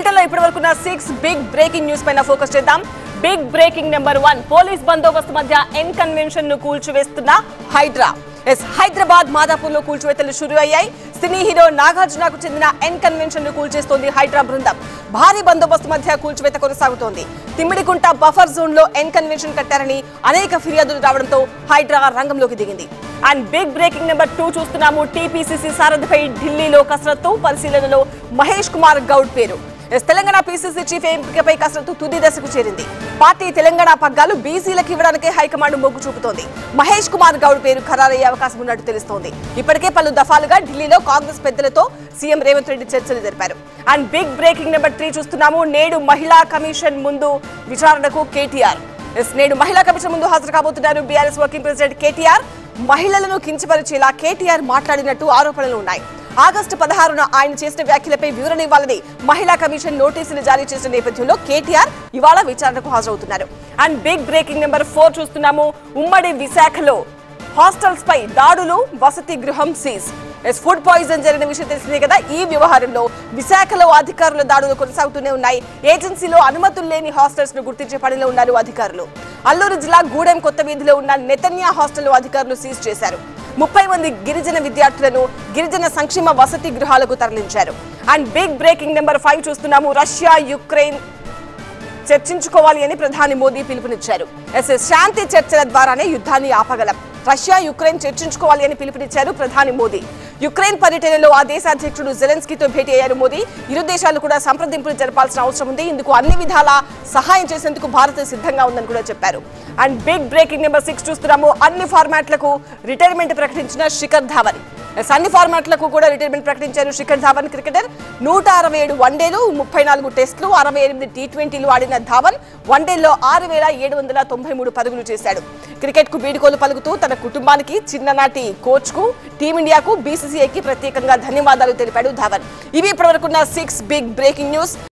bulletin లో ఇప్పటి వరకు సిక్స్ బిగ్ బ్రేకింగ్ న్యూస్ పైన ఫోకస్ చేద్దాం big breaking number one police బందోబస్తు మధ్య ఎన్ కన్వెన్షన్ ను కూల్చివేస్తున్న హైడ్రా ఎస్ హైదరాబాద్ మాదాపూర్ లో కూల్చివేతలు షురు అయ్యాయి సినీ హీరో నాగార్జునకు చెందిన ఎన్ కన్వెన్షన్ ను కూల్చేస్తోంది హైడ్రా బృందం భారీ బందోబస్తు మధ్య కూల్చివేత కొనసాగుతోంది తిమ్మిడికుంట బఫర్ జోన్ లో ఎన్ కన్వెన్షన్ కట్టారని అనేక ఫిర్యాదులు రావడంతో హైడ్రా రంగంలోకి దిగింది and big breaking number two చూస్తున్నాము టీపీసీసీ సారథిపై ఢిల్లీలో కసరత్తు పరిశీలనలో మహేష్ కుమార్ గౌడ్ పేరు ఎస్ తెలంగాణ పీసీసీ చీఫ్ ఎంపికపై కసరత్తు తుది దశకు చేరింది పార్టీ తెలంగాణ పగ్గాలు బీసీలకు ఇవ్వడానికి హైకమాండ్ మొగ్గు చూపుతోంది మహేష్ కుమార్ గౌడ్ పేరు ఖరారయ్యే అవకాశం ఉన్నట్టు తెలుస్తోంది ఇప్పటికే పలు దఫాలుగా ఢిల్లీలో కాంగ్రెస్ పెద్దలతో సీఎం రేవంత్ రెడ్డి చర్చలు జరిపారు and big breaking number three చూస్తున్నాము నేడు మహిళా కమిషన్ ముందు విచారణకు కేటీఆర్ ఎస్ నేడు మహిళా కమిషన్ ముందు హాజరు కాబోతున్నారు బీఆర్ఎస్ వర్కింగ్ ప్రెసిడెంట్ కేటీఆర్ మహిళలను కించపరిచేలా కేటీఆర్ మాట్లాడినట్టు ఆరోపణలు ఉన్నాయి ఆగస్టు పదహారున ఆయన చేసిన వ్యాఖ్యలపై వివరణ ఇవ్వాలని మహిళా కమిషన్ నోటీసులు జారీ చేసిన నేపథ్యంలో కేటీఆర్ ఇవాళ విచారణకు హాజరవుతున్నారు and big breaking number four చూస్తున్నాము ఉమ్మడి విశాఖలో హాస్టల్స్ పై దాడులు వసతి గృహం సీజ్ ఎస్ ఫుడ్ పాయిజన్ జరిగిన విషయం తెలిసిందే కదా ఈ వ్యవహారంలో విశాఖలో అధికారుల దాడులు కొనసాగుతూనే ఉన్నాయి ఏజెన్సీలో అనుమతులు లేని హాస్టల్స్ ను గుర్తించే పనిలో ఉన్నారు అధికారులు అల్లూరు జిల్లా గూడెం కొత్త వీధిలో ఉన్న నెతన్యా హాస్టల్ అధికారులు సీజ్ చేశారు ముప్పై మంది గిరిజన విద్యార్థులను గిరిజన సంక్షేమ వసతి గృహాలకు తరలించారు and big breaking number five చూస్తున్నాము రష్యా యుక్రెయిన్ చర్చించుకోవాలి అని ప్రధాని మోదీ పిలుపునిచ్చారు ఎస్ శాంతి చర్చల ద్వారానే యుద్ధాన్ని ఆపగలం రష్యా యుక్రెయిన్ చర్చించుకోవాలి అని పిలుపునిచ్చారు ప్రధాని మోదీ యుక్రెయిన్ పర్యటనలో ఆ దేశ అధ్యక్షుడు జెలెన్స్కీతో భేటీ అయ్యారు మోదీ ఇరు దేశాలు కూడా సంప్రదింపులు జరపాల్సిన అవసరం ఉంది ఇందుకు అన్ని విధాలా సహాయం చేసేందుకు భారత్ సిద్ధంగా ఉందని కూడా చెప్పారు and big breaking number six చూస్తున్నాము అన్ని ఫార్మాట్లకు రిటైర్మెంట్ ప్రకటించిన శిఖర్ ధావన్ ఎస్, అన్ని ఫార్మాట్లకు కూడా రిటైర్మెంట్ ప్రకటించారు శిఖర్ ధావన్ క్రికెటర్ నూట అరవై ఏడు వన్డేలు ముప్పై నాలుగు టెస్టులు అరవై ఎనిమిది టీ ట్వంటీలు ఆడిన ధావన్ వన్డేల్లో ఆరు వేల ఏడు వందల తొంభై మూడు పరుగులు చేశాడు క్రికెట్ కు వీడుకోలు పలుకుతూ తన కుటుంబానికి చిన్ననాటి కోచ్ కు టీమిండియాకు బీసీసీఐకి ప్రత్యేకంగా ధన్యవాదాలు తెలిపాడు ధావన్ ఇవి ఇప్పటివరకున్న సిక్స్ బిగ్ బ్రేకింగ్ న్యూస్